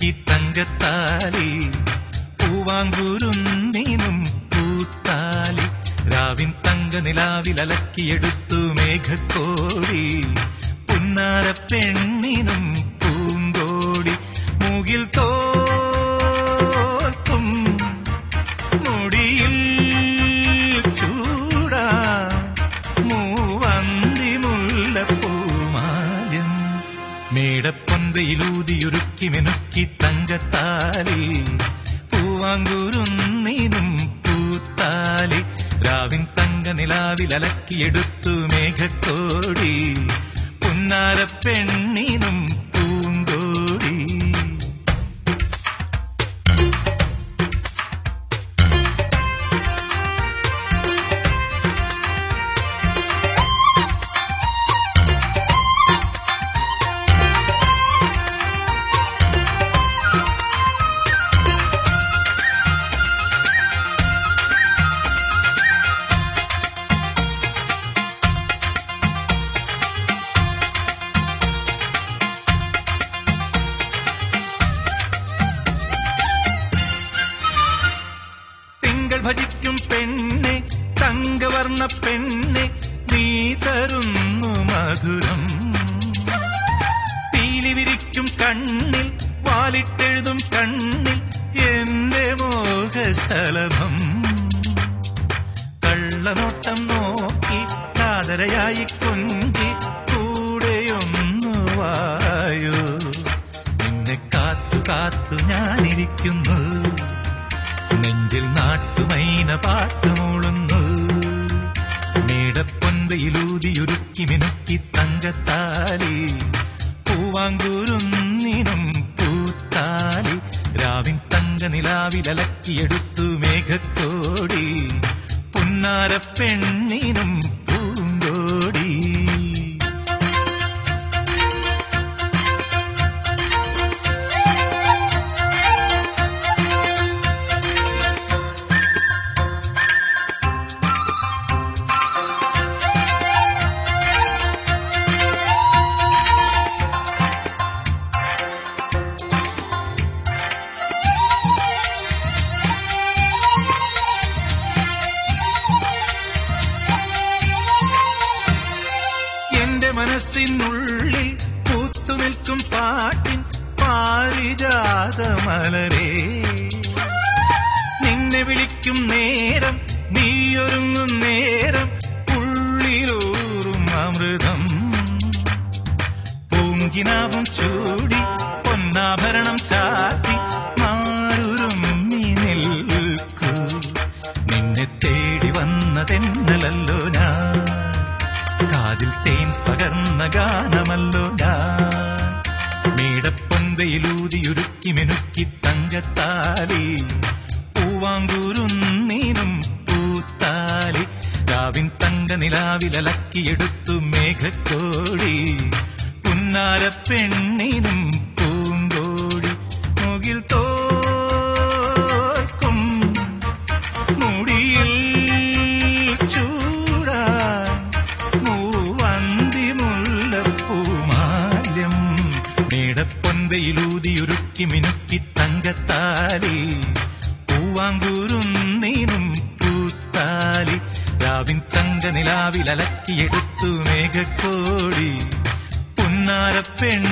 മിനുക്കി തങ്കത്താലി പൂവാങ്കുരുന്നിനും പൂത്താലി രാവിൻ തങ്ക നിലാവിലലക്കിയെടുത്തു മേഘക്കോടി പുന്നാര പെണ്ണിനും പൂങ്കോടി മുകിൽ തോൽക്കും മുടിയിൽ ചൂടാ മൂവന്തി മുല്ലപ്പൂമാലും മേടപ്പൊന്തയിലൂതിയൊരുക്കി മിനുക്കി തങ്കത്താലി പൂവാങ്കുരുന്നിനും പൂത്താലി രാവിൻ തങ്ക നിലാവിലലക്കിയെടുത്തു മേഘക്കോടി പുന്നാര പെണ്ണിനും പൂങ്കോടി തിങ്കൾ ഭജിക്കും പെണ്ണെ തങ്കവർണ്ണ പെണ്ണെ നീ തരുന്നു മധുരം പീലി വിരിക്കും കണ്ണിൽ വാലിട്ടെഴുതും കണ്ണിൽ എന്റെ മോഹശലഭം കള്ളനോട്ടം നോക്കി കാതരയായി കൊഞ്ചി കൂടെയൊന്നു വായോ നിന്നെ കാത്തു കാത്തു ഞാനിരിക്കുന്നു നെഞ്ചിൽ നാട്ടുമൈന പാട്ടുമൂളുന്നു മേടപ്പൊന്തയിലൂതിയുരുക്കി മിനുക്കി തങ്കത്താലി പൂവാങ്കുരുന്നിനും പൂത്താലി രാവിൻ തങ്ക നിലാവിലലക്കിയെടുത്തു മേഘത്തോടി പുന്നാര പെണ്ണിനും പൂങ്കോടി എന്റെ മനസ്സിനുള്ളിൽ പൂത്തു നിൽക്കും പാട്ടിൻ പാരിജാത മലരേ നിന്നെ വിളിക്കും നേരം നീയൊരുങ്ങും നേരം ഉള്ളിലൂറും അമൃതം പൂങ്കിനാവും ചൂടി പൊന്നാഭരണം ചാത്തി മാറുരും നീ നിൽക്കൂ നിന്നെ തേടി വന്നതെന്നലല്ലോ ഞാൻ കാതിൽ തേൻ പകർന്ന ഗാനമല്ലോ ഞാൻ മേടപ്പൊന്തയിലൂതിയുരുക്കി മിനുക്കി തങ്കത്താലി പൂവാങ്കൂരുന്നീനും പൂത്താലി രാവിൻ തങ്ക നിലാവിലലക്കിയെടുത്തു മേഘക്കോടി പുന്നാര പെണ്ണിനും പൂങ്കോടി മുകിൽ തോൽക്കും മുടിയിൽ ചൂടാൻ മൂവന്തി മുല്ലപ്പൂമാല്യം മേടപ്പൊന്തയിലൂതിയുരുക്കി മിനുക്കി തങ്കത്താലി പൂവാങ്കൂരുന്നീനും പൂത്താലി രാവിൻ തങ്ക നിലാവിലലക്കിയെടുത്തു മേഘക്കോടി പുന്നാര പെണ്ണ്